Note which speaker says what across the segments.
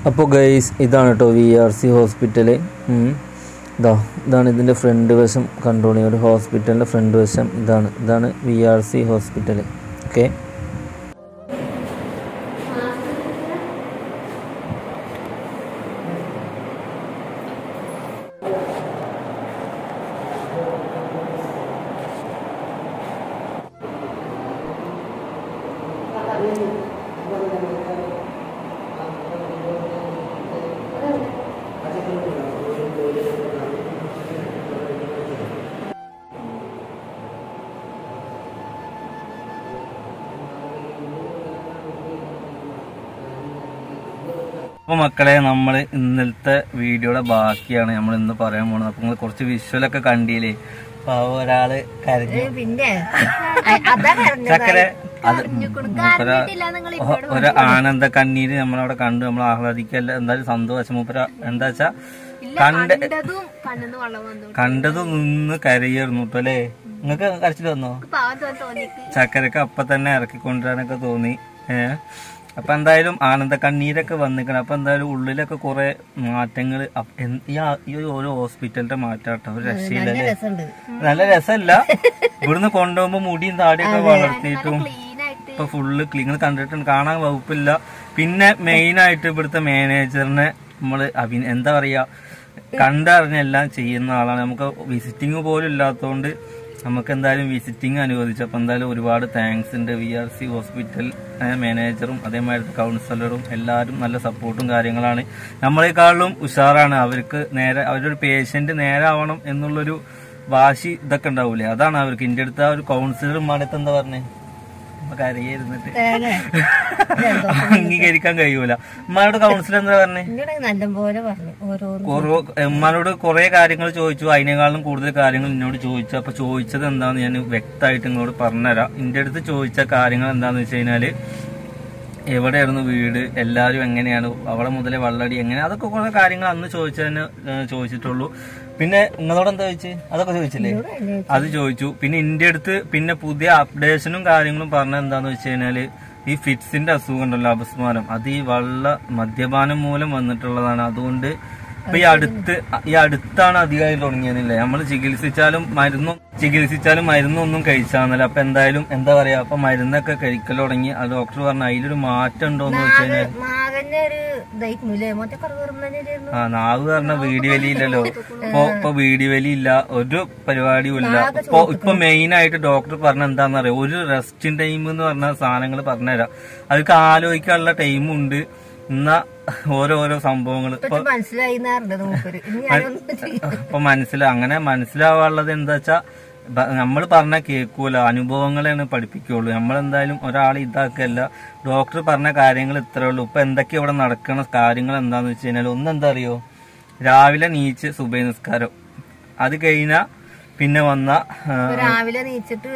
Speaker 1: അപ്പോൾ ഗൈസ് ഇതാണ് കേട്ടോ വി ആർ സി ഹോസ്പിറ്റല് ഇതാ ഇതാണ് ഇതിൻ്റെ ഫ്രണ്ട് വശം കണ്ടോളി ഒരു ഹോസ്പിറ്റലിൻ്റെ ഫ്രണ്ട് വശം ഇതാണ് ഇതാണ് V R C hospital okay
Speaker 2: അപ്പൊ മക്കളെ നമ്മൾ ഇന്നലത്തെ വീഡിയോയുടെ ബാക്കിയാണ് നമ്മൾ ഇന്ന് പറയാൻ പോകുന്നത് അപ്പൊ നിങ്ങൾ കുറച്ച് വിഷ്വലൊക്കെ കണ്ടില്ലേ അപ്പൊ ആ ഒരാള് കരഞ്ഞു
Speaker 3: പിന്നെ അതാ
Speaker 2: ചക്കര അത് മൂപ്പര ഒ- ഒരു ആനന്ദ കണ്ണീര് നമ്മളവിടെ കണ്ടു നമ്മൾ ആഹ്ലാദിക്കല്ല എന്തായാലും സന്തോഷം മൂപ്പര എന്താ വെച്ചാ കണ്ട്
Speaker 3: കണ്ടതും കണ്ണെന്ന് വെള്ളം വന്നു
Speaker 2: കണ്ടത് നിന്ന് കരയായിരുന്നു കേട്ടോ അല്ലേ നിങ്ങൾക്ക് കരച്ചിൽ വന്നോ
Speaker 3: പാവം തോന്നിക്ക്
Speaker 2: ചക്കരക്ക് അപ്പൊ തന്നെ ഇറക്കിക്കൊണ്ടുവരാനൊക്കെ തോന്നി ഏഹ് അപ്പൊ എന്തായാലും ആനന്ദ കണ്ണീരൊക്കെ വന്നിക്കണം അപ്പൊ എന്തായാലും ഉള്ളിലൊക്കെ കുറെ മാറ്റങ്ങൾ ഈ ആ- ഈ ഒരു ഓരോ ഹോസ്പിറ്റലിന്റെ മാറ്റാട്ടോ ഒരു രക്ഷയില്ലല്ലേ
Speaker 3: രസമുണ്ട്
Speaker 2: നല്ല രസമല്ല ഇവിടുന്ന് കൊണ്ടുപോകുമ്പോ മുടിയും താടിയൊക്കെ വളർത്തിയിട്ടും
Speaker 3: ക്ലീൻ ആയിട്ട്
Speaker 2: ഇപ്പൊ ഫുള്ള് ക്ലീൻ കണ്ടിട്ടുണ്ട് കാണാൻ വകുപ്പില്ല പിന്നെ മെയിൻ ആയിട്ട് ഇവിടുത്തെ മാനേജറിനെ നമ്മള് അഭി എന്താ പറയാ കണ്ടറിഞ്ഞെല്ലാം ചെയ്യുന്ന ആളാണ് നമുക്ക് വിസിറ്റിംഗ് പോലും ഇല്ലാത്തതുകൊണ്ട് നമുക്ക് എന്തായാലും വിസിറ്റിംഗ് അനുവദിച്ചു അപ്പൊ എന്തായാലും ഒരുപാട് താങ്ക്സ് ഉണ്ട് വി ആർ സി ഹോസ്പിറ്റൽ മാനേജറും അതേമാതിരി കൗൺസിലറും എല്ലാവരും നല്ല സപ്പോർട്ടും കാര്യങ്ങളാണ് നമ്മളെക്കാളും ഉഷാറാണ് അവർക്ക് നേരെ അവരൊരു പേഷ്യന്റ് നേരാവണം എന്നുള്ളൊരു വാശി ഇതൊക്കെ ഉണ്ടാവൂലേ അതാണ് അവർക്ക് ഇന്റെ അടുത്ത് ആ ഒരു കൗൺസിലറും അടുത്ത് എന്താ പറഞ്ഞേ കരയിരുന്നിട്ട് അംഗീകരിക്കാൻ കഴിയൂല ഉമ്മാനോട് കൗൺസിലർ എന്താ പറഞ്ഞേ
Speaker 3: എന്നോട് നല്ലപോലെ പറഞ്ഞു ഓരോന്ന്
Speaker 2: കുറു ഉമ്മാനോട് കുറെ കാര്യങ്ങൾ ചോദിച്ചു അതിനേക്കാളും കൂടുതൽ കാര്യങ്ങൾ എന്നോട് ചോദിച്ചു അപ്പൊ ചോദിച്ചത് എന്താന്ന് ഞാൻ വ്യക്തമായിട്ട് നിങ്ങളോട് പറഞ്ഞുതരാം എന്റെ അടുത്ത് ചോദിച്ച കാര്യങ്ങൾ എന്താന്ന് വെച്ച് കഴിഞ്ഞാല് എവിടെയായിരുന്നു വീട് എല്ലാവരും എങ്ങനെയാണ് അവിടെ മുതലേ വള്ളടി എങ്ങനെ അതൊക്കെ കുറെ കാര്യങ്ങൾ അന്ന് ചോദിച്ചതിന് ഏഹ് ചോദിച്ചിട്ടുള്ളൂ പിന്നെ നിങ്ങളോട് എന്താ ചോദിച്ചു അതൊക്കെ ചോദിച്ചില്ലേ അത് ചോദിച്ചു പിന്നെ എന്റെ അടുത്ത് പിന്നെ പുതിയ അപ്ഡേഷനും കാര്യങ്ങളും പറഞ്ഞ എന്താന്ന് വെച്ച് കഴിഞ്ഞാല് ഈ ഫിറ്റ്സിന്റെ അസുഖം ഉണ്ടല്ലോ അപസ്മാരം അത് ഈ വള്ള മദ്യപാനം മൂലം വന്നിട്ടുള്ളതാണ് അതുകൊണ്ട് ഇപ്പൊ ഈ അടുത്ത് ഈ അടുത്താണ് അധികമായി തുടങ്ങിയതില്ലേ നമ്മൾ ചികിത്സിച്ചാലും മരുന്നും ചികിത്സിച്ചാലും മരുന്നൊന്നും കഴിച്ചാന്നല്ല അപ്പൊ എന്തായാലും എന്താ പറയാ അപ്പൊ മരുന്നൊക്കെ കഴിക്കൽ തുടങ്ങി അത് ഡോക്ടർ പറഞ്ഞു അതിലൊരു മാറ്റം ഉണ്ടോന്ന് വെച്ച് കഴിഞ്ഞാൽ
Speaker 3: മാകന്നെ ഒരു ഇതായിക്കുന്നില്ലേ മറ്റേ കറുകറുന്നതിനായിരുന്നു
Speaker 2: ആ നാവ് പറഞ്ഞ വീടി വലിയില്ലല്ലോ ഇപ്പൊ ഇപ്പൊ വീടി വലിയില്ല ഒരു പരിപാടിയും ഇല്ല ഇപ്പൊ ഇപ്പൊ മെയിൻ ആയിട്ട് ഡോക്ടർ പറഞ്ഞ എന്താണെന്നറിയാം ഒരു റെസ്റ്റിംഗ് ടൈം എന്ന് പറഞ്ഞ സാധനങ്ങൾ പറഞ്ഞുതരാം അവർക്ക് ആലോചിക്കാനുള്ള ടൈമുണ്ട് എന്നാ ഓരോരോ സംഭവങ്ങൾ ഇപ്പൊ
Speaker 3: മനസ്സിലായി എന്നാറുണ്ട് മൂപ്പര് ഇനി ഞാനൊന്നും ചെയ്യും
Speaker 2: ഇപ്പൊ മനസ്സിലാ അങ്ങനെ മനസ്സിലാവാനുള്ളത് എന്താ വെച്ചാ നമ്മൾ പറഞ്ഞ കേൾക്കൂല അനുഭവങ്ങളെയാണ് പഠിപ്പിക്കുള്ളൂ നമ്മളെന്തായാലും ഒരാളെ ഇതാക്കല്ല ഡോക്ടർ പറഞ്ഞ കാര്യങ്ങൾ ഇത്രേ ഉള്ളൂ ഇപ്പൊ എന്തൊക്കെ ഇവിടെ നടക്കണ കാര്യങ്ങൾ എന്താന്ന് വെച്ച് കഴിഞ്ഞാൽ ഒന്നെന്താ അറിയോ രാവിലെ നീച്ച് സുബൈ നിസ്കാരം അത് കഴിഞ്ഞാ പിന്നെ വന്ന ആ,
Speaker 3: ഇപ്പൊ രാവിലെ നീച്ചിട്ട്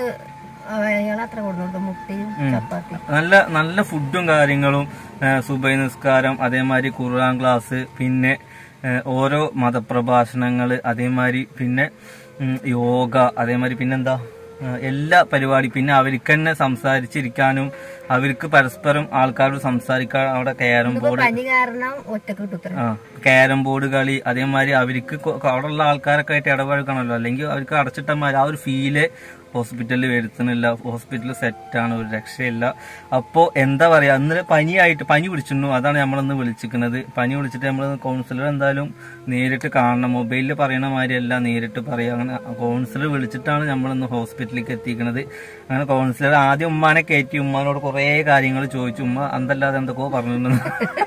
Speaker 3: അയാൾ അത്ര കൊടുത്തു മുട്ടയും ചപ്പാത്തി
Speaker 2: നല്ല നല്ല ഫുഡും കാര്യങ്ങളും ആ, സുബൈ നിസ്കാരം അതേമാതിരി ഖുർആൻ ക്ലാസ് പിന്നെ ആ, ഓരോ മതപ്രഭാഷണങ്ങള് അതേമാതിരി പിന്നെ ഉം, യോഗ അതേമാതിരി പിന്നെന്താ ആ, എല്ലാ പരിപാടി പിന്നെ അവർക്ക് തന്നെ സംസാരിച്ചിരിക്കാനും അവർക്ക് പരസ്പരം ആൾക്കാരോട് സംസാരിക്കാൻ അവിടെ കയറും ബോർഡ്
Speaker 3: പനി കാരണം ഒറ്റക്ക് കിട്ടുത്ര
Speaker 2: ആ ക്യാരം ബോർഡ് കളി അതേമാതിരി അവർക്ക് കൊ- അവിടെയുള്ള ആൾക്കാരൊക്കെ ആയിട്ട് ഇടപഴകണമല്ലോ അല്ലെങ്കിൽ അവർക്ക് അടച്ചിട്ടമാര് ആ ഒരു ഫീല് ഹോസ്പിറ്റലിൽ വരുത്തുന്നില്ല ഹോസ്പിറ്റൽ സെറ്റാണ് ഒരു രക്ഷയില്ല അപ്പോ എന്താ പറയാ അന്ന് പനിയായിട്ട് പനി പിടിച്ചിരുന്നു അതാണ് നമ്മളൊന്ന് വിളിച്ചിരിക്കുന്നത് പനി വിളിച്ചിട്ട് നമ്മൾ കൗൺസിലർ എന്തായാലും നേരിട്ട് കാണണം മൊബൈലിൽ പറയണ മാതിരിയല്ല നേരിട്ട് പറയാം അങ്ങനെ കൗൺസിലർ വിളിച്ചിട്ടാണ് നമ്മളിന്ന് ഹോസ്പിറ്റലിലേക്ക് എത്തിക്കുന്നത് അങ്ങനെ കൗൺസിലർ ആദ്യം ഉമ്മാനെ കയറ്റി ഉമ്മാനോട് കുറേ കാര്യങ്ങൾ ചോദിച്ചു ഉമ്മ അന്തല്ലാതെ എന്തൊക്കെയോ പറഞ്ഞിട്ടുണ്ടെന്ന്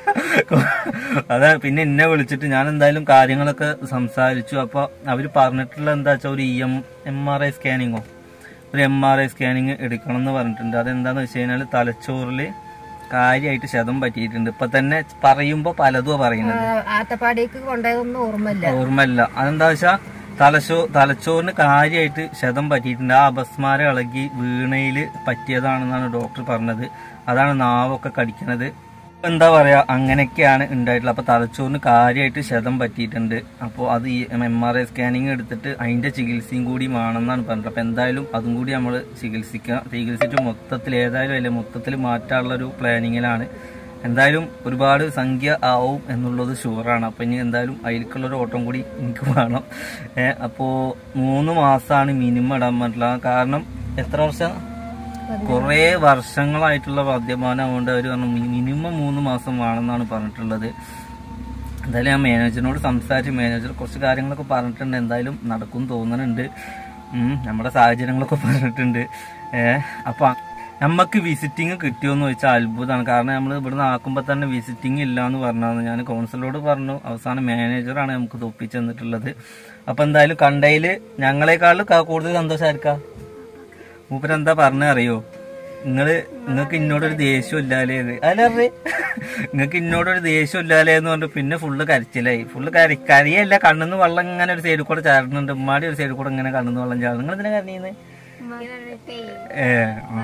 Speaker 2: അതാ പിന്നെ എന്നെ വിളിച്ചിട്ട് ഞാൻ എന്തായാലും കാര്യങ്ങളൊക്കെ സംസാരിച്ചു അപ്പൊ അവര് പറഞ്ഞിട്ടുള്ള എന്താ വെച്ചാൽ ഒരു E M M R I സ്കാനിങ്ങോ ഒരു എം ആർ ഐ സ്കാനിങ് എടുക്കണം എന്ന് പറഞ്ഞിട്ടുണ്ട് അതെന്താന്ന് വെച്ച് കഴിഞ്ഞാൽ തലച്ചോറിൽ കാര്യമായിട്ട് ശതം പറ്റിയിട്ടുണ്ട് ഇപ്പൊ തന്നെ പറയുമ്പോ പലതും പറയുന്നത്
Speaker 3: ആത്തപ്പാടിക്ക് കൊണ്ടുപോയൊന്നും ഓർമ്മയില്ല
Speaker 2: ഓർമ്മയില്ല അതെന്താ വെച്ചാ തലച്ചോ തലച്ചോറിന് കാര്യമായിട്ട് ക്ഷതം പറ്റിയിട്ടുണ്ട് ആ അപസ്മാരം ഇളകി വീണയില് പറ്റിയതാണെന്നാണ് ഡോക്ടർ പറഞ്ഞത് അതാണ് നാവൊക്കെ കടിക്കണത് ഇപ്പൊ എന്താ പറയാ അങ്ങനെയൊക്കെയാണ് ഉണ്ടായിട്ടുള്ളത് അപ്പൊ തലച്ചോറിന് കാര്യമായിട്ട് ക്ഷതം പറ്റിയിട്ടുണ്ട് അപ്പോൾ അത് ഈ എം ആർ ഐ സ്കാനിങ് എടുത്തിട്ട് അതിന്റെ ചികിത്സയും കൂടി വേണമെന്നാണ് പറഞ്ഞത് അപ്പൊ എന്തായാലും അതും കൂടി നമ്മൾ ചികിത്സിക്കുക ചികിത്സിച്ച് മൊത്തത്തിൽ ഏതായാലും അല്ലെ മൊത്തത്തിൽ മാറ്റാനുള്ള ഒരു പ്ലാനിങ്ങിലാണ് എന്തായാലും ഒരുപാട് സംഖ്യ ആവും എന്നുള്ളത് ഷുവറാണ് അപ്പം ഇനി എന്തായാലും അതിലേക്കുള്ള ഒരു ഓട്ടം കൂടി എനിക്ക് വേണം ഏഹ് അപ്പോൾ മൂന്ന് മാസമാണ് മിനിമം ഇടാൻ പറ്റില്ല കാരണം എത്ര വർഷം കുറേ വർഷങ്ങളായിട്ടുള്ള മദ്യപാനം കൊണ്ട് അവർ പറഞ്ഞു മിനിമം മൂന്ന് മാസം വേണമെന്നാണ് പറഞ്ഞിട്ടുള്ളത് എന്തായാലും ഞാൻ മാനേജറിനോട് സംസാരിച്ച് മാനേജർ കുറച്ച് കാര്യങ്ങളൊക്കെ പറഞ്ഞിട്ടുണ്ട് എന്തായാലും നടക്കും തോന്നുന്നുണ്ട് ഉം, നമ്മുടെ സാഹചര്യങ്ങളൊക്കെ പറഞ്ഞിട്ടുണ്ട് ഏഹ് അപ്പൊ നമുക്ക് വിസിറ്റിംഗ് കിട്ടിയോന്ന് വെച്ചാൽ അത്ഭുതമാണ് കാരണം നമ്മൾ ഇവിടുന്ന് ആക്കുമ്പോൾ തന്നെ വിസിറ്റിംഗ് ഇല്ല എന്ന് പറഞ്ഞാൽ ഞാൻ കൗൺസിലറോട് പറഞ്ഞു അവസാനം മാനേജറാണ് നമുക്ക് ഇത് ഒപ്പിച്ച് തന്നിട്ടുള്ളത് അപ്പൊ എന്തായാലും കണ്ടയില് ഞങ്ങളെക്കാളും ക- കൂടുതൽ സന്തോഷമായിരിക്കാം മൂപ്പരെന്താ പറഞ്ഞ അറിയോ നിങ്ങള് നിങ്ങക്ക് ഇന്നോടൊരു ദേഷ്യം ഇല്ലാലേ അല്ലേ നിങ്ങക്ക് ഇന്നോടൊരു ദേഷ്യം ഇല്ലാലേ എന്ന് പറഞ്ഞിട്ട് പിന്നെ ഫുള്ള് കരച്ചിലായി ഫുള്ള് കരി കരിയല്ല കണ്ണിന്ന് വെള്ളം ഇങ്ങനെ ഒരു സൈഡിൽ കൂടെ ചാടുന്നുണ്ട് ഉമ്മാടി ഒരു സൈഡിൽ കൂടെ ഇങ്ങനെ കണ്ണിന്ന് വെള്ളം ചാടുന്നു നിങ്ങൾ എന്തിനാ കരഞ്ഞീന്ന് ഏ ആ.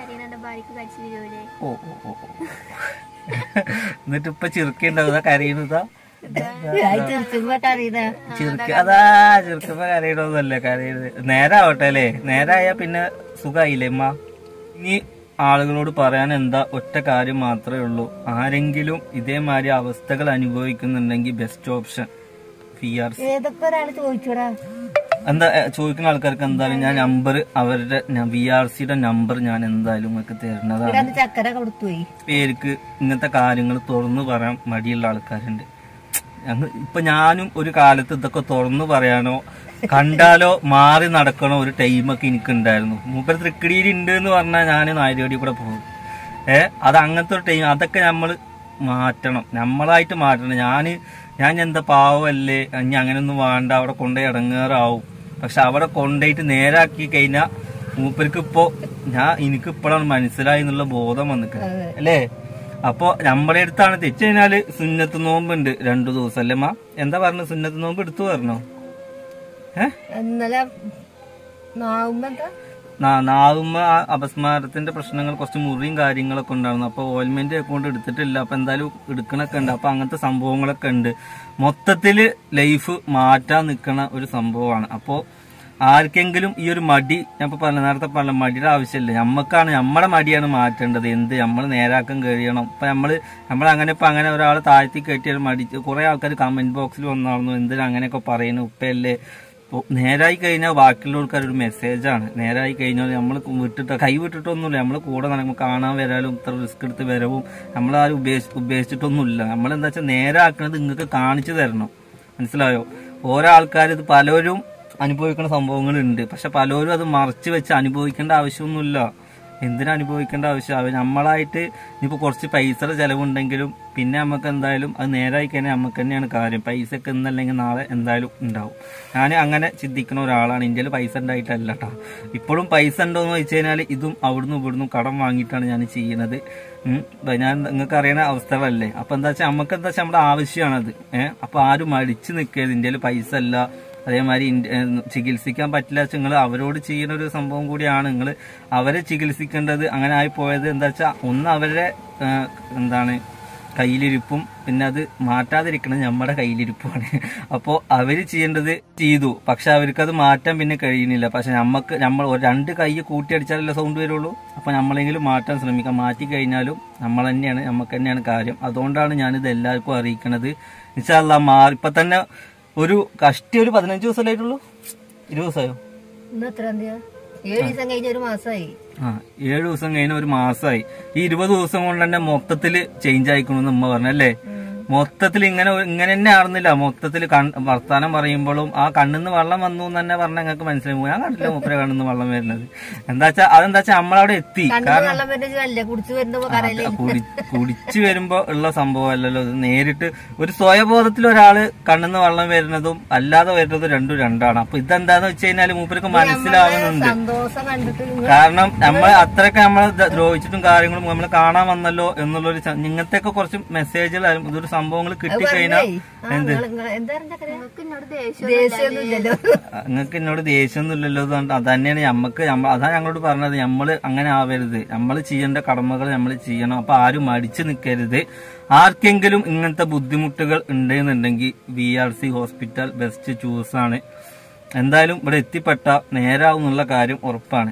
Speaker 2: ഓ ഓ ഓ ഓ. എന്നിട്ട് ഇപ്പൊ ചിറുക്കുണ്ടാവുക കരയുന്നതാ
Speaker 3: അറിയുന്ന
Speaker 2: ചിറുക്ക് അതാ ചിറുക്കപ്പ കരയണോന്നല്ലേ കരയുന്നത് നേരാവട്ടെ അല്ലേ നേരായ പിന്നെ സുഖായില്ലേ അമ്മ ഇനി ആളുകളോട് പറയാൻ എന്താ ഒറ്റ കാര്യം മാത്രമേ ഉള്ളൂ ആരെങ്കിലും ഇതേമാതിരി അവസ്ഥകൾ അനുഭവിക്കുന്നുണ്ടെങ്കിൽ best option P R C
Speaker 3: ഏതൊക്കെ ഒരാൾ ചോദിച്ചോടാ
Speaker 2: എന്താ ഏ, ചോദിക്കുന്ന ആൾക്കാർക്ക് എന്തായാലും ഞാൻ നമ്പർ അവരുടെ വി ആർ സിയുടെ നമ്പർ ഞാൻ എന്തായാലും നിങ്ങൾക്ക് തരുന്നതാണ്
Speaker 3: ഇവിടെ അന്ന് ചക്കര കൊടുത്തു പോയി
Speaker 2: പേർക്ക് ഇങ്ങനത്തെ കാര്യങ്ങൾ തുറന്നു പറയാൻ മടിയുള്ള ആൾക്കാരുണ്ട് ഞങ്ങൾ ഇപ്പൊ ഞാനും ഒരു കാലത്ത് ഇതൊക്കെ തുറന്നു പറയാനോ കണ്ടാലോ മാറി നടക്കണോ ഒരു ടൈമൊക്കെ എനിക്കുണ്ടായിരുന്നു മൂപ്പര് തൃക്കടിയിൽ ഉണ്ട് എന്ന് പറഞ്ഞാൽ ഞാൻ നായരോടി കൂടെ പോകും ഏ അത് അങ്ങനത്തെ ഒരു ടൈം അതൊക്കെ നമ്മൾ മാറ്റണം നമ്മളായിട്ട് മാറ്റണം ഞാൻ ഞാൻ എന്താ പാവമല്ലേ ഇനി അങ്ങനെയൊന്നും വേണ്ട അവിടെ കൊണ്ടുപോയി ഇടങ്ങേറാവും പക്ഷെ അവിടെ കൊണ്ടുപോയിട്ട് നേരാക്കി കഴിഞ്ഞാൽ മൂപ്പർക്ക് ഇപ്പോ ഞാൻ എനിക്ക് ഇപ്പോഴാണ് മനസ്സിലായി എന്നുള്ള ബോധം വന്നിട്ടുണ്ട് അല്ലേ അപ്പൊ നമ്മുടെ അടുത്താണ് തെറ്റ് കഴിഞ്ഞാല് സുന്നത്ത് നോമ്പുണ്ട് രണ്ടു ദിവസം അല്ലേ മാ എന്താ പറഞ്ഞു സുന്നത്ത് നോമ്പ് എടുത്തു പറഞ്ഞോ ഏ
Speaker 3: ഇന്നലെ നാവുമ്പോ എന്താ
Speaker 2: നാ- നാവുമ്മ ആ അപസ്മാരത്തിന്റെ പ്രശ്നങ്ങൾ കുറച്ച് മുറിയും കാര്യങ്ങളൊക്കെ ഉണ്ടായിരുന്നു അപ്പൊ ഓയിൽമെന്റ് അക്കൗണ്ട് എടുത്തിട്ടില്ല അപ്പൊ എന്തായാലും എടുക്കണൊക്കെ ഉണ്ട് അപ്പൊ അങ്ങനത്തെ സംഭവങ്ങളൊക്കെ ഉണ്ട് മൊത്തത്തില് ലൈഫ് മാറ്റാൻ നിൽക്കണ ഒരു സംഭവമാണ് അപ്പോ ആർക്കെങ്കിലും ഈ ഒരു മടി ഞാൻ ഇപ്പൊ പറഞ്ഞ നേരത്തെ പറഞ്ഞ മടിയുടെ ആവശ്യമില്ല നമ്മക്കാണ് നമ്മുടെ മടിയാണ് മാറ്റേണ്ടത് എന്ത് നമ്മൾ നേരാക്കാൻ കഴിയണം ഇപ്പൊ നമ്മള് നമ്മൾ അങ്ങനെ ഇപ്പൊ അങ്ങനെ ഒരാൾ താഴ്ത്തി കെട്ടിയാൽ മടി കുറെ ആൾക്കാർ കമന്റ് ബോക്സിൽ വന്നായിരുന്നു എന്തിനാ അങ്ങനെയൊക്കെ പറയുന്നു ഉപ്പയല്ലേ ഇപ്പൊ നേരായി കഴിഞ്ഞാൽ ബാക്കിയുള്ളവർക്ക് ഒരു മെസ്സേജാണ് നേരായി കഴിഞ്ഞാൽ നമ്മൾ വിട്ടിട്ട് കൈ വിട്ടിട്ടൊന്നുമില്ല നമ്മൾ കൂടെ നടക്കുമ്പോൾ കാണാൻ വരാലും ഇത്ര റിസ്ക് എടുത്ത് വരവും നമ്മളാരും ഉപേക്ഷ ഉപേക്ഷിച്ചിട്ടൊന്നുമില്ല നമ്മളെന്താ വെച്ചാൽ നേരാക്കുന്നത് നിങ്ങൾക്ക് കാണിച്ചു തരണം മനസ്സിലായോ ഓരോ ആൾക്കാർ ഇത് പലരും അനുഭവിക്കുന്ന സംഭവങ്ങളുണ്ട് പക്ഷെ പലരും അത് മറച്ചു വെച്ച് അനുഭവിക്കേണ്ട ആവശ്യമൊന്നുമില്ല എന്തിനാ അനുഭവിക്കേണ്ട ആവശ്യം അവർ നമ്മളായിട്ട് ഇനിയിപ്പോൾ കുറച്ച് പൈസയുടെ ചിലവുണ്ടെങ്കിലും പിന്നെ നമുക്ക് എന്തായാലും അത് നേരായി കഴിഞ്ഞാൽ നമുക്ക് തന്നെയാണ് കാര്യം പൈസക്ക് ഇന്നല്ലെങ്കിൽ നാളെ എന്തായാലും ഉണ്ടാവും ഞാൻ അങ്ങനെ ചിന്തിക്കുന്ന ഒരാളാണ് ഇന്ത്യയിൽ പൈസ ഉണ്ടായിട്ടല്ല കേട്ടോ ഇപ്പോഴും പൈസ ഉണ്ടോ എന്ന് വെച്ച് കഴിഞ്ഞാൽ ഇതും അവിടുന്ന് ഇവിടുന്ന് കടം വാങ്ങിയിട്ടാണ് ഞാൻ ചെയ്യുന്നത് ഉം. ഇപ്പൊ ഞാൻ നിങ്ങൾക്ക് അറിയുന്ന അവസ്ഥകളല്ലേ അപ്പൊ എന്താ വെച്ചാൽ നമുക്ക് എന്താ വെച്ചാൽ നമ്മുടെ ആവശ്യമാണത് ഏഹ് അപ്പൊ ആരും മടിച്ചു നിൽക്കരുത് ഇന്ത്യയിൽ പൈസ അല്ല അതേമാതിരി ഇന്ത്യ- ഏഹ് ചികിത്സിക്കാൻ പറ്റില്ല നിങ്ങൾ അവരോട് ചെയ്യുന്ന ഒരു സംഭവം കൂടിയാണ് നിങ്ങൾ അവരെ ചികിത്സിക്കേണ്ടത് അങ്ങനെ ആയി പോയത് എന്താ വെച്ചാൽ ഒന്ന് അവരുടെ ഏഹ്, എന്താണ് കയ്യിലിരിപ്പും പിന്നെ അത് മാറ്റാതിരിക്കണം നമ്മുടെ കയ്യിലിരിപ്പുമാണ് അപ്പോൾ അവര് ചെയ്യേണ്ടത് ചെയ്തു പക്ഷെ അവർക്ക് അത് മാറ്റാൻ പിന്നെ കഴിയുന്നില്ല പക്ഷെ നമുക്ക് നമ്മൾ ഒരു രണ്ട് കൈ കൂട്ടിയടിച്ചാലല്ലേ സൗണ്ട് വരുള്ളൂ അപ്പൊ നമ്മളെങ്കിലും മാറ്റാൻ ശ്രമിക്കാം മാറ്റി കഴിഞ്ഞാലും നമ്മൾ തന്നെയാണ് നമുക്ക് തന്നെയാണ് കാര്യം അതുകൊണ്ടാണ് ഞാനിത് എല്ലാവർക്കും അറിയിക്കണത് ഇൻഷാല്ല മാറി ഇപ്പൊ തന്നെ ഒരു കഷ്ടി ഒരു പതിനഞ്ച് ദിവസമല്ലായിട്ടുള്ളൂ ഇരുപത് ദിവസമായോ
Speaker 3: ഇന്ന് എത്ര എന്തിയാ ഏഴ് ദിവസം കഴിഞ്ഞ ഒരു മാസമായി
Speaker 2: ആ ഏഴ് ദിവസം കഴിഞ്ഞ ഒരു മാസമായി ഈ ഇരുപത് ദിവസം കൊണ്ട് തന്നെ മൊത്തത്തില് ചേഞ്ച് ആയിക്കണമെന്ന് ഉമ്മ പറഞ്ഞല്ലേ മൊത്തത്തിൽ ഇങ്ങനെ ഒരു- ഇങ്ങനെ തന്നെ ആയിരുന്നില്ല മൊത്തത്തിൽ വർത്താനം പറയുമ്പോഴും ആ കണ്ണിന്ന് വെള്ളം വന്നു എന്ന് തന്നെ പറഞ്ഞാൽ ഞങ്ങൾക്ക് മനസ്സിലായി ഞാൻ കണ്ടില്ല മൂപ്പര കണ്ണിന്ന് വെള്ളം വരുന്നത് എന്താ വെച്ചാ അതെന്താ വെച്ചാൽ നമ്മളവിടെ എത്തി
Speaker 3: കണ്ണിന് വെള്ളം വരുന്ന അല്ലേ കുടിച്ചു വരുന്ന കരയില്
Speaker 2: കുടി- കുടിച്ചു വരുമ്പോ ഉള്ള സംഭവം അല്ലല്ലോ ഇത് നേരിട്ട് ഒരു സ്വയബോധത്തിൽ ഒരാള് കണ്ണിന്ന് വെള്ളം വരുന്നതും അല്ലാതെ വരുന്നതും രണ്ടും രണ്ടാണ് അപ്പൊ ഇതെന്താന്ന് വെച്ച് കഴിഞ്ഞാല് മൂപ്പർക്ക് മനസ്സിലാവുന്നുണ്ട്
Speaker 3: സന്തോഷം കണ്ടിട്ട് ഇങ്ങ്
Speaker 2: കാരണം നമ്മൾ അത്രയൊക്കെ നമ്മൾ ദ്രോഹിച്ചിട്ടും കാര്യങ്ങളും നമ്മൾ കാണാൻ വന്നല്ലോ എന്നുള്ളൊരു ച- ഇങ്ങനത്തെയൊക്കെ കുറച്ച് മെസ്സേജുകൾ ഇതൊരു സംഭവങ്ങൾ കിട്ടിക്കഴിഞ്ഞാൽ
Speaker 3: ആ, നിങ്ങള് ഇങ്ങള് എന്താ പറഞ്ഞ ദേഷ്യമൊന്നും ഇല്ലല്ലോ
Speaker 2: നിങ്ങൾക്ക് എന്നോട് ദേഷ്യമൊന്നും ഇല്ലല്ലോ അതുകൊണ്ട് അത് തന്നെയാണ് നമ്മക്ക് നമ്മ അതാ ഞങ്ങളോട് പറഞ്ഞത് നമ്മള് അങ്ങനെ ആവരുത് നമ്മൾ ചെയ്യേണ്ട കടമകൾ നമ്മൾ ചെയ്യണം അപ്പൊ ആരും മടിച്ചു നിൽക്കരുത് ആർക്കെങ്കിലും ഇങ്ങനത്തെ ബുദ്ധിമുട്ടുകൾ ഉണ്ടെന്നുണ്ടെങ്കിൽ V R C hospital best choose ആണ് എന്തായാലും ഇവിടെ എത്തിപ്പെട്ട നേരാവും എന്നുള്ള കാര്യം ഉറപ്പാണ്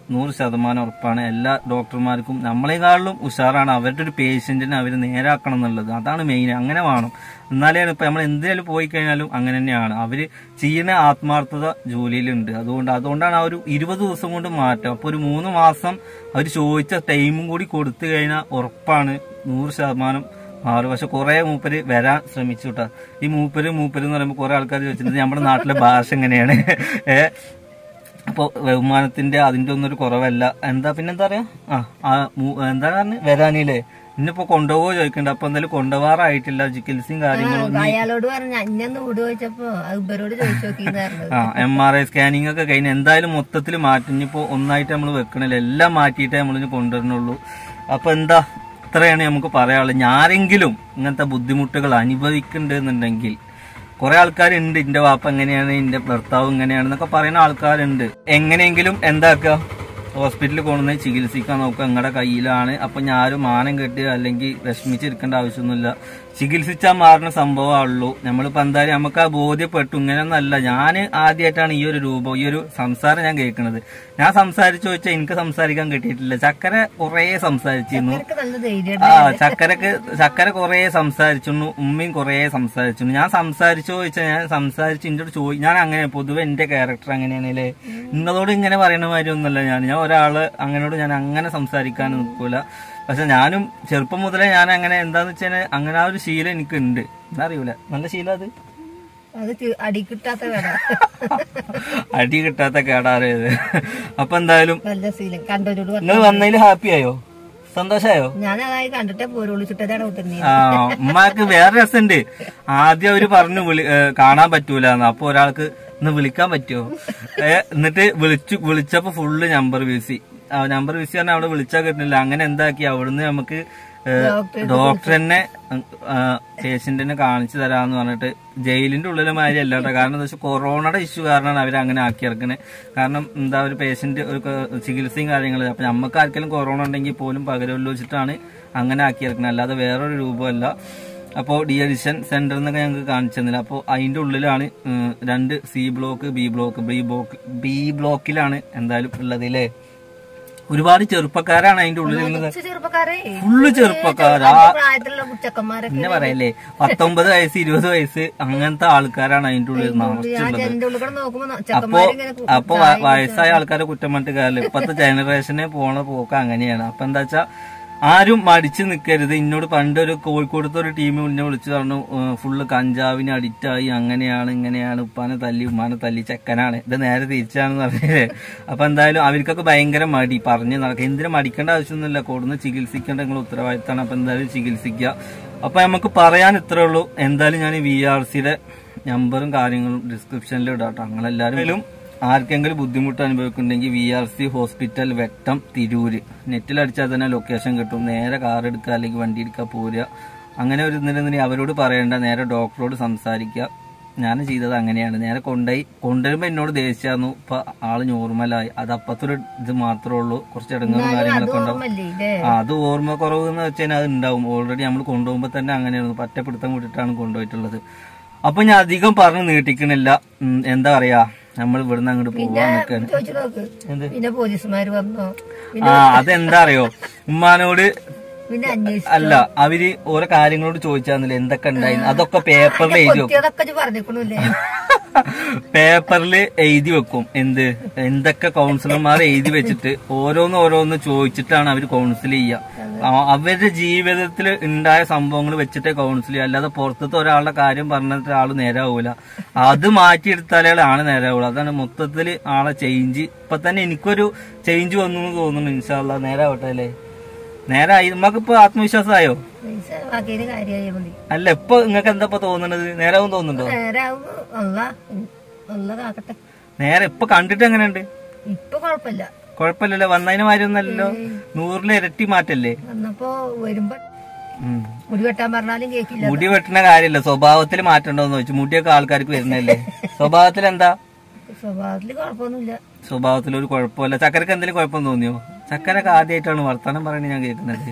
Speaker 2: നൂറ് ശതമാനം ഉറപ്പാണ് എല്ലാ ഡോക്ടർമാർക്കും നമ്മളെക്കാളിലും ഉഷാറാണ് അവരുടെ ഒരു പേഷ്യന്റിനെ അവർ നേരാക്കണം എന്നുള്ളത് അതാണ് മെയിൻ അങ്ങനെ വേണം എന്നാലേ ഇപ്പൊ നമ്മൾ എന്തിനാലും പോയി കഴിഞ്ഞാലും അങ്ങനെ തന്നെയാണ് അവര് ചെയ്യുന്ന ആത്മാർത്ഥത ജോലിയിലുണ്ട് അതുകൊണ്ട് അതുകൊണ്ടാണ് ആ ഒരു ഇരുപത് ദിവസം കൊണ്ട് മാറ്റം അപ്പൊ ഒരു മൂന്ന് മാസം അവർ ചോദിച്ച ടൈമും കൂടി കൊടുത്തു കഴിഞ്ഞാൽ ഉറപ്പാണ് നൂറ് ശതമാനം മാറും പക്ഷെ കുറെ മൂപ്പര് വരാൻ ശ്രമിച്ചു കേട്ടോ ഈ മൂപ്പര് മൂപ്പര് എന്ന് പറയുമ്പോൾ കുറെ ആൾക്കാർ ചോദിച്ചിട്ടുണ്ട് നമ്മുടെ നാട്ടിലെ ഭാഷ എങ്ങനെയാണ് ഏഹ് അപ്പോൾ ബഹുമാനത്തിന്റെ അതിന്റെ ഒന്നും ഒരു കുറവല്ല എന്താ പിന്നെന്താ പറയാ ആ ആ മൂ- എന്താ പറഞ്ഞ വരാനില്ലേ ഇന്നിപ്പോ കൊണ്ടുപോകോ ചോദിക്കണ്ട അപ്പൊ എന്തായാലും കൊണ്ടുപോകാറായിട്ടില്ല ചികിത്സയും കാര്യങ്ങളും
Speaker 3: ആ, അയാളോട് പറഞ്ഞ അന്നെ വീട് ചോദിച്ചപ്പോ അത് ഇവരോട് ചോദിച്ചു നോക്കിന്ന് പറഞ്ഞത്
Speaker 2: ആ എം ആർ ഐ സ്കാനിങ് ഒക്കെ കഴിഞ്ഞ് എന്തായാലും മൊത്തത്തിൽ മാറ്റി ഇനിയിപ്പോ ഒന്നായിട്ട് നമ്മൾ വെക്കണില്ല എല്ലാം മാറ്റിയിട്ടേ നമ്മളിനി കൊണ്ടുവരണുള്ളൂ അപ്പൊ എന്താ ഇത്രയാണ് നമുക്ക് പറയാനുള്ളത് ഞാരെങ്കിലും ഇങ്ങനത്തെ ബുദ്ധിമുട്ടുകൾ അനുഭവിക്കുന്നുണ്ടെന്നുണ്ടെങ്കിൽ കുറെ ആൾക്കാരുണ്ട് എന്റെ വാപ്പ എങ്ങനെയാണ് എന്റെ ഭർത്താവ് ഇങ്ങനെയാണെന്നൊക്കെ പറയുന്ന ആൾക്കാരുണ്ട് എങ്ങനെയെങ്കിലും എന്താക്കുക ഹോസ്പിറ്റലിൽ കൊണ്ടുവന്ന് ചികിത്സിക്കാൻ നോക്കുക നിങ്ങളുടെ കയ്യിലാണ് അപ്പൊ ഞാനും മാനം കെട്ടി അല്ലെങ്കിൽ വിഷമിച്ചിരിക്കേണ്ട ആവശ്യമൊന്നുമില്ല ചികിത്സിച്ചാൽ മാറുന്ന സംഭവമാണുള്ളൂ നമ്മളിപ്പോ എന്തായാലും നമുക്ക് ആ ബോധ്യപ്പെട്ടു ഇങ്ങനെയൊന്നല്ല ഞാൻ ആദ്യമായിട്ടാണ് ഈ ഒരു രൂപം ഈ ഒരു സംസാരം ഞാൻ കേൾക്കുന്നത് ഞാൻ സംസാരിച്ചു വെച്ചാൽ എനിക്ക് സംസാരിക്കാൻ കിട്ടിയിട്ടില്ല ചക്കര കുറേ സംസാരിച്ചിരുന്നു
Speaker 3: എനിക്ക് നല്ല ധൈര്യം
Speaker 2: ആ ചക്കരക്ക് ചക്കര കുറേ സംസാരിച്ചു ഉമ്മയും കുറേ സംസാരിച്ചു ഞാൻ സംസാരിച്ചു ചോദിച്ചാൽ ഞാൻ സംസാരിച്ച് എന്റെ അടുത്ത് ചോദി ഞാൻ അങ്ങനെ പൊതുവെ എന്റെ ക്യാരക്ടർ അങ്ങനെയാണല്ലേ നിങ്ങളോട് ഇങ്ങനെ പറയുന്ന മാതിരി ഒന്നുമല്ല ഞാൻ ഞാൻ ഒരാള് അങ്ങനോട് ഞാൻ അങ്ങനെ സംസാരിക്കാൻ നിൽക്കൂല പക്ഷെ ഞാനും ചെറുപ്പം മുതലേ ഞാൻ അങ്ങനെ എന്താന്ന് വെച്ചാൽ അങ്ങനെ ആ ഒരു ശീലം എനിക്കുണ്ട് എന്താ അറിയൂല നല്ല ശീലം അത്
Speaker 3: അത് തി- അടി കിട്ടാത്ത കട
Speaker 2: അടി കിട്ടാത്ത കേടാറിയത് അപ്പൊ എന്തായാലും
Speaker 3: നല്ല ശീലം കണ്ടവരോട് പറഞ്ഞു
Speaker 2: നിങ്ങൾ വന്നതിൽ ഹാപ്പി ആയോ സന്തോഷായോ
Speaker 3: ഞാൻ അതായി കണ്ടിട്ടേ പോരുള്ളൂ ചുട്ടതാണ് കുത്തുന്നേ
Speaker 2: ആ ഉമ്മാക്ക് വേറെ രസമുണ്ട് ആദ്യം അവര് പറഞ്ഞു വിളി ഏ, കാണാൻ പറ്റൂലെന്ന് അപ്പൊ ഒരാൾക്ക് ഇന്ന് വിളിക്കാൻ പറ്റുമോ ഏ, എന്നിട്ട് വിളിച്ചു വിളിച്ചപ്പോ ഫുള്ള് നമ്പർ വീസി ആ നമ്പർ വീസി പറഞ്ഞാൽ അവിടെ വിളിച്ചാൽ കിട്ടുന്നില്ല അങ്ങനെ എന്താക്കി അവിടുന്ന് നമുക്ക് ഏ, ഡോക്ടറിനെ പേഷ്യന്റിനെ കാണിച്ചു തരാന്ന് പറഞ്ഞിട്ട് ജയിലിന്റെ ഉള്ളിലെ മാതിരി അല്ല കേട്ടോ കാരണം എന്താ വെച്ചാൽ കൊറോണയുടെ ഇഷ്യൂ കാരണമാണ് അവർ അങ്ങനെ ആക്കി ഇറക്കണേ കാരണം എന്താ ഒരു പേഷ്യന്റ് ഒരു ക- ചികിത്സയും കാര്യങ്ങളും അപ്പൊ നമുക്ക് ആർക്കെങ്കിലും കൊറോണ ഉണ്ടെങ്കിൽ പോലും പകരമല്ലോ വെച്ചിട്ടാണ് അങ്ങനെ ആക്കി ഇറക്കണത് അല്ലാതെ വേറൊരു രൂപമല്ല അപ്പോൾ ഡി അഡിഷൻ സെന്റർ എന്നൊക്കെ ഞങ്ങൾക്ക് കാണിച്ചു തന്നില്ല അപ്പോൾ അതിന്റെ ഉള്ളിലാണ് ഉം, രണ്ട് C block B block B block B ബ്ലോക്കിലാണ് എന്തായാലും ഉള്ളത് അല്ലേ ഒരുപാട് ചെറുപ്പക്കാരാണ് അതിന്റെ ഉള്ളിൽ ഇരുന്നത്
Speaker 3: കുറച്ച് ചെറുപ്പക്കാരെ
Speaker 2: ഫുള്ള് ചെറുപ്പക്കാരാ
Speaker 3: എന്റെ പ്രായത്തിലുള്ള ചെക്കന്മാരൊക്കെ
Speaker 2: പിന്നെ പറയല്ലേ പത്തൊമ്പത് വയസ്സ് ഇരുപത് വയസ്സ് അങ്ങനത്തെ ആൾക്കാരാണ് അതിന്റെ ഉള്ളിൽ
Speaker 3: ആ
Speaker 2: നിറച്ചുള്ളത്
Speaker 3: ജനന്റെ ഉള്ളിൽ കൂടെ നോക്കുമ്പോ
Speaker 2: അപ്പോ
Speaker 3: ചെക്കന്മാരിങ്ങനെ കു-
Speaker 2: അപ്പൊ വ- വയസ്സായ ആൾക്കാരെ കുറ്റം പറഞ്ഞിട്ട് കാര്യമില്ല ഇപ്പത്തെ ജനറേഷനെ പോണ പോക്ക് അങ്ങനെയാണ് അപ്പൊ എന്താ വെച്ചാ ആരും മടിച്ചു നിൽക്കരുത് എന്നോട് പണ്ടൊരു കോഴിക്കോടത്തെ ഒരു ടീം മുന്നേ വിളിച്ചു പറഞ്ഞു ഫുള്ള് കഞ്ചാവിന് അഡിക്റ്റ് ആയി അങ്ങനെയാണ് ഇങ്ങനെയാണ് ഉപ്പാനെ തല്ലി ഉമ്മാനെ തല്ലി ചെക്കനാണ് ഇത് നേരെ തിരിച്ചാണെന്ന് പറഞ്ഞത് അപ്പൊ എന്തായാലും അവർക്കൊക്കെ ഭയങ്കര മടി പറഞ്ഞു നടക്കുക എന്തിനും മടിക്കേണ്ട ആവശ്യമൊന്നുമില്ല കൊടുന്ന് ചികിത്സിക്കേണ്ട നിങ്ങൾ ഉത്തരവാദിത്തമാണ് അപ്പൊ എന്തായാലും ചികിത്സിക്കുക അപ്പൊ നമുക്ക് പറയാൻ ഇത്രേ ഉള്ളൂ എന്തായാലും ഞാൻ വി ആർ സിയുടെ നമ്പറും കാര്യങ്ങളും ഡിസ്ക്രിപ്ഷനിൽ ഇടാം കേട്ടോ നിങ്ങളെല്ലാവരും ആർക്കെങ്കിലും ബുദ്ധിമുട്ട് അനുഭവിക്കുന്നുണ്ടെങ്കിൽ V R C hospital Vettam Tirur നെറ്റിൽ അടിച്ചാൽ തന്നെ ലൊക്കേഷൻ കിട്ടും നേരെ കാർ എടുക്കുക അല്ലെങ്കിൽ വണ്ടി എടുക്കുക പോരുക അങ്ങനെ ഒരു ഇതിനെ അവരോട് പറയേണ്ട നേരെ ഡോക്ടറോട് സംസാരിക്കുക ഞാൻ ചെയ്തത് അങ്ങനെയാണ് നേരെ കൊണ്ടുപോയി കൊണ്ടുവരുമ്പോൾ എന്നോട് ദേഷ്യാന്നു ഇപ്പൊ ആള് നോർമലായി അത് അപ്പത്തൊരു ഇത് മാത്രമേ ഉള്ളൂ കുറച്ച് ഇടങ്ങളും കാര്യങ്ങളൊക്കെ ഉണ്ടാവും
Speaker 3: ഓർമ്മല്ലേ ഇല്ലേ
Speaker 2: ആ, അത് ഓർമ്മ കുറവ് എന്ന് വെച്ചാൽ അത് ഉണ്ടാവും ഓൾറെഡി നമ്മൾ കൊണ്ടുപോകുമ്പോൾ തന്നെ അങ്ങനെയായിരുന്നു പറ്റപ്പിടുത്തം വിട്ടിട്ടാണ് കൊണ്ടുപോയിട്ടുള്ളത് അപ്പൊ ഞാൻ അധികം പറഞ്ഞ് നീട്ടിക്കണില്ല ഉം, എന്താ പറയാ നമ്മൾ ഇവിടുന്ന് അങ്ങോട്ട് പോവാൻ നിൽക്കാണ്
Speaker 3: ചോദിച്ചു നോക്ക്
Speaker 2: എന്ത്?
Speaker 3: പിന്നെ പോലീസുമാര് വന്നോ
Speaker 2: ആ അതെന്താ അറിയോ ഉമ്മാനോട്
Speaker 3: പിന്നെ അന്വേഷിച്ചു
Speaker 2: അല്ല അവര് ഓരോ കാര്യങ്ങളോട് ചോദിച്ചാന്നില്ല എന്തൊക്കെ ഉണ്ടായിരുന്നു അതൊക്കെ പേപ്പറിൽ എഴുതി വെക്കും
Speaker 3: കുട്ടികളൊക്കെ പറഞ്ഞിക്കണില്ലേ
Speaker 2: പേപ്പറിൽ എഴുതി വെക്കും എന്ത് എന്തൊക്കെ കൗൺസിലർമാർ എഴുതി വെച്ചിട്ട് ഓരോന്ന് ഓരോന്ന് ചോദിച്ചിട്ടാണ് അവർ കൗൺസിൽ ചെയ്യുക ആ- അവരുടെ ജീവിതത്തിൽ ഉണ്ടായ സംഭവങ്ങൾ വെച്ചിട്ടേ കൗൺസിൽ ചെയ്യുക അല്ലാതെ പുറത്തത്തെ ഒരാളുടെ കാര്യം പറഞ്ഞിട്ട് ആള് നേരാവൂല അത് മാറ്റിയെടുത്താലേ ആള് നേരാവുള്ളൂ അതാണ് മൊത്തത്തിൽ ആളെ ചേഞ്ച് ഇപ്പൊ തന്നെ എനിക്കൊരു ചേഞ്ച് വന്നു എന്ന് തോന്നുന്നു ഇൻഷാല്ല നേരാവട്ടെ അല്ലേ നേരായി നമുക്കിപ്പോ ആത്മവിശ്വാസമായോ
Speaker 3: പൈസ ബാക്കിയൊരു കാര്യമായി മതി
Speaker 2: അല്ല ഇപ്പൊ നിങ്ങൾക്ക് എന്താ ഇപ്പൊ തോന്നുന്നത് നേരാവും തോന്നുന്നുണ്ടോ
Speaker 3: നേരാവും അല്ല അല്ല കാക്കട്ടെ
Speaker 2: നേരെ ഇപ്പൊ കണ്ടിട്ട് എങ്ങനെയുണ്ട്
Speaker 3: ഇപ്പൊ കുഴപ്പമില്ല
Speaker 2: കുഴപ്പമില്ലല്ലോ വന്നതിന് മാതിരിയൊന്നല്ലല്ലോ നൂറില് ഇരട്ടി മാറ്റല്ലേ
Speaker 3: വന്നപ്പോ വരുമ്പോ
Speaker 2: ഉം.
Speaker 3: മുടി വെട്ടാൻ പറഞ്ഞാലും കേക്കില്ല
Speaker 2: മുടി വെട്ടുന്ന കാര്യമല്ല സ്വഭാവത്തിൽ മാറ്റണ്ടോന്ന് ചോദിച്ചു മുടിയൊക്കെ ആൾക്കാർക്ക് വരുന്നല്ലേ സ്വഭാവത്തിൽ എന്താ
Speaker 3: സ്വഭാവത്തില് കുഴപ്പമൊന്നുമില്ല
Speaker 2: സ്വഭാവത്തിൽ ഒരു കുഴപ്പമില്ല ചക്കരക്ക് എന്തെങ്കിലും കുഴപ്പം തോന്നിയോ ചക്കരക്ക് ആദ്യമായിട്ടാണ് വർത്തമാനം പറയുന്നത് ഞാൻ കേൾക്കുന്നത്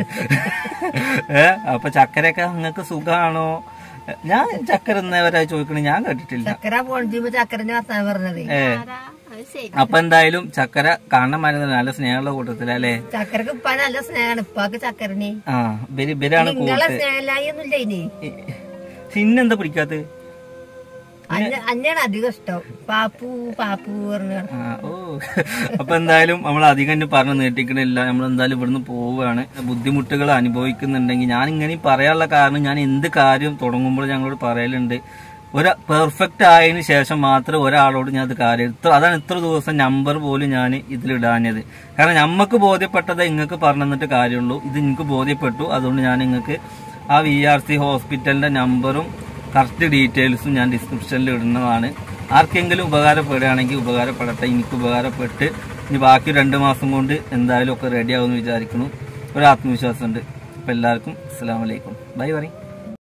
Speaker 2: ഏ അപ്പൊ ചക്കരയൊക്കെ നിങ്ങൾക്ക് സുഖാണോ ഞാൻ ചക്കര എന്നവരായി ചോദിക്കണേ ഞാൻ കേട്ടിട്ടില്ല
Speaker 3: ചക്കര ഫോൺ ചെയ്യുമ്പോ ചക്കരന്റെ വർത്താനം പറഞ്ഞതേ
Speaker 2: ഏ
Speaker 3: അത് ശരി
Speaker 2: അപ്പൊ എന്തായാലും ചക്കര കാണാൻ മരുന്ന് നല്ല സ്നേഹമുള്ള കൂട്ടത്തിലല്ലേ
Speaker 3: ചക്കരക്ക് ഇപ്പ നല്ല സ്നേഹമാണ് ഇപ്പാക്ക് ചക്കരനെ
Speaker 2: ആ ഇവര് ഇവരാണ്
Speaker 3: നിങ്ങളെ
Speaker 2: കൂട്ട്
Speaker 3: സ്നേഹലായി ഒന്നുമില്ല ഇനി
Speaker 2: പിന്നെന്താ പിടിക്കാത്തത്
Speaker 3: അന്ന അന്നെയാണ് അധികം ഇഷ്ടം പാപ്പു പാപ്പു പറഞ്ഞു
Speaker 2: ആ, ഓ അപ്പൊ എന്തായാലും നമ്മൾ അധികം തന്നെ പറഞ്ഞു നീട്ടിക്കണില്ല നമ്മൾ എന്തായാലും ഇവിടുന്ന് പോവുകയാണ് ബുദ്ധിമുട്ടുകൾ അനുഭവിക്കുന്നുണ്ടെങ്കിൽ ഞാൻ ഇങ്ങനെ പറയാനുള്ള കാരണം ഞാൻ എന്ത് കാര്യം തുടങ്ങുമ്പോൾ ഞങ്ങളോട് പറയലുണ്ട് ഒരു പെർഫെക്റ്റ് ആയതിനു ശേഷം മാത്രമേ ഒരാളോട് ഞാൻ അത് കാര്യം ഇത്ര അതാണ് ഇത്ര ദിവസം നമ്പർ പോലും ഞാൻ ഇതിലിടാഞ്ഞത് കാരണം നമുക്ക് ബോധ്യപ്പെട്ടത് നിങ്ങൾക്ക് പറഞ്ഞു തന്നിട്ട് കാര്യമുള്ളൂ ഇത് നിങ്ങൾക്ക് ബോധ്യപ്പെട്ടു അതുകൊണ്ട് ഞാൻ നിങ്ങൾക്ക് ആ വി ആർ സി ഹോസ്പിറ്റലിന്റെ നമ്പറും കറക്റ്റ് ഡീറ്റെയിൽസും ഞാൻ ഡിസ്ക്രിപ്ഷനിൽ ഇടുന്നതാണ് ആർക്കെങ്കിലും ഉപകാരപ്പെടുകയാണെങ്കിൽ ഉപകാരപ്പെടട്ടെ എനിക്ക് ഉപകാരപ്പെട്ട് ഇനി ബാക്കി രണ്ട് മാസം കൊണ്ട് എന്തായാലും ഒക്കെ റെഡി ആവുമെന്ന് വിചാരിക്കുന്നു ഒരു ആത്മവിശ്വാസമുണ്ട് അപ്പം എല്ലാവർക്കും അസ്സാം വലൈക്കും ബൈ പറയും